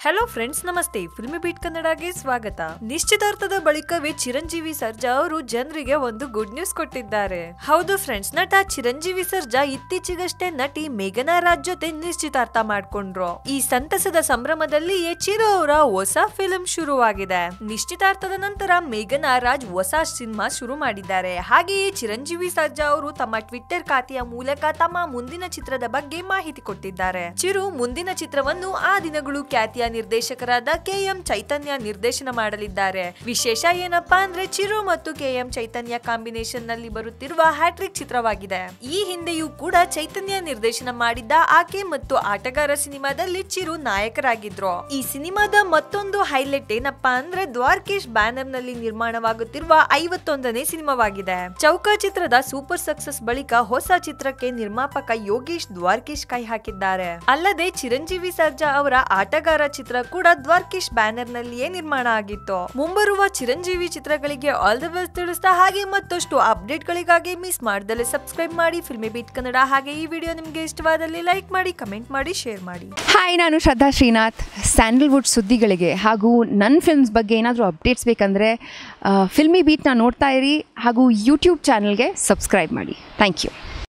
hello friends ನಮಸ್ತೆ Filmibeat ಕನ್ನಡಗೆ ಸ್ವಾಗತ ನಿಶ್ಚಿತಾರ್ಥದ ಬಳಿಕವೇ ಚಿರಂಜೀವಿ ಸರ್ಜಾ ಅವರು ಜನರಿಗೆ ಒಂದು ಗುಡ್ ನ್ಯೂಸ್ ಕೊಟ್ಟಿದ್ದಾರೆ ಹೌದು ಫ್ರೆಂಡ್ಸ್ ನಟ ಚಿರಂಜೀವಿ ಸರ್ಜಾ ಇತ್ತೀಚೆಗಷ್ಟೇ ನಟಿ ಮೇಘನಾ ರಾಜ್ ಜೊತೆ ನಿಶ್ಚಿತಾರ್ಥ ಮಾಡ್ಕೊಂಡ್ರು ಈ ಸಂತಸದ ಸಂಭ್ರಮದಲ್ಲಿಯೇ ಚಿರು ಅವರ ಹೊಸ ಫಿಲ್ಮ್ ಶುರುವಾಗಿದೆ ನಿಶ್ಚಿತಾರ್ಥದ ನಂತರ ಮೇಘನಾ ರಾಜ್ ಹೊಸ ಸಿನಿಮಾ ಶುರು ಮಾಡಿದ್ದಾರೆ ಹಾಗೆಯೇ ಚಿರಂಜೀವಿ ಸರ್ಜಾ ಅವರು ತಮ್ಮ ಟ್ವಿಟ್ಟರ್ ಖಾತೆಯ ಮೂಲಕ ತಮ್ಮ ಮುಂದಿನ ಚಿತ್ರದ ಬಗ್ಗೆ ಮಾಹಿತಿ ಕೊಟ್ಟಿದ್ದಾರೆ ಚಿರು ಮುಂದಿನ ಚಿತ್ರವನ್ನು ಆ ದಿನಗಳು ಖ್ಯಾತಿಯ ನಿರ್ದೇಶಕರಾದ ಕೆ ಎಂ ಚೈತನ್ಯ ನಿರ್ದೇಶನ ಮಾಡಲಿದ್ದಾರೆ ವಿಶೇಷ ಏನಪ್ಪಾ ಅಂದ್ರೆ ಚಿರು ಮತ್ತು ಕೆ ಎಂ ಚೈತನ್ಯ ಕಾಂಬಿನೇಷನ್ ನಲ್ಲಿ ಬರುತ್ತಿರುವ ಹ್ಯಾಟ್ರಿಕ್ ಚಿತ್ರವಾಗಿದೆ ಈ ಹಿಂದೆಯೂ ಕೂಡ ಚೈತನ್ಯ ನಿರ್ದೇಶನ ಮಾಡಿದ್ದ ಆಕೆ ಮತ್ತು ಆಟಗಾರ ಸಿನಿಮಾದಲ್ಲಿ ಚಿರು ನಾಯಕರಾಗಿದ್ರು ಈ ಸಿನಿಮಾದ ಮತ್ತೊಂದು ಹೈಲೈಟ್ ಏನಪ್ಪಾ ಅಂದ್ರೆ ದ್ವಾರಕೇಶ್ ಬ್ಯಾನರ್ ನಲ್ಲಿ ನಿರ್ಮಾಣವಾಗುತ್ತಿರುವ ಐವತ್ತೊಂದನೇ ಸಿನಿಮಾವಾಗಿದೆ ಚೌಕ ಚಿತ್ರದ ಸೂಪರ್ ಸಕ್ಸಸ್ ಬಳಿಕ ಹೊಸ ಚಿತ್ರಕ್ಕೆ ನಿರ್ಮಾಪಕ ಯೋಗೇಶ್ ದ್ವಾರಕೇಶ್ ಕೈ ಹಾಕಿದ್ದಾರೆ ಅಲ್ಲದೆ ಚಿರಂಜೀವಿ ಸರ್ಜಾ ಅವರ ಆಟಗಾರ ಚಿತ್ರ ಕೂಡ ದ್ವಾರಕೇಶ್ ಬ್ಯಾನರ್ ನಲ್ಲಿಯೇ ನಿರ್ಮಾಣ ಆಗಿತ್ತು ಮುಂಬರುವ ಚಿರಂಜೀವಿ ಚಿತ್ರಗಳಿಗೆ ಆಲ್ ದ ಬೆಸ್ಟ್ ತಿಳಿಸ್ತಾ ಹಾಗೆ ಮತ್ತಷ್ಟು ಅಪ್ಡೇಟ್ ಗಳಿಗಾಗಿ ಮಿಸ್ ಮಾಡ್ದಲೆ ಸಬ್ಸ್ಕ್ರೈಬ್ ಮಾಡಿ ಫಿಲ್ಮಿ ಬೀಟ್ ಕನ್ನಡ ಹಾಗೆ ಈ ವಿಡಿಯೋ ನಿಮ್ಗೆ ಇಷ್ಟವಾದಲ್ಲಿ ಲೈಕ್ ಮಾಡಿ ಕಮೆಂಟ್ ಮಾಡಿ ಶೇರ್ ಮಾಡಿ ಹಾಯ್ ನಾನು ಶ್ರದ್ಧಾ ಶ್ರೀನಾಥ್ ಸ್ಯಾಂಡಲ್ವುಡ್ ಸುದ್ದಿಗಳಿಗೆ ಹಾಗೂ ನನ್ನ ಫಿಲ್ಮ್ಸ್ ಬಗ್ಗೆ ಏನಾದರೂ ಅಪ್ಡೇಟ್ಸ್ ಬೇಕಂದರೆ ಫಿಲ್ಮಿ ಬೀಟ್ನ ನೋಡ್ತಾ ಇರಿ ಹಾಗೂ ಯೂಟ್ಯೂಬ್ ಚಾನಲ್ಗೆ ಸಬ್ಸ್ಕ್ರೈಬ್ ಮಾಡಿ ಥ್ಯಾಂಕ್ ಯು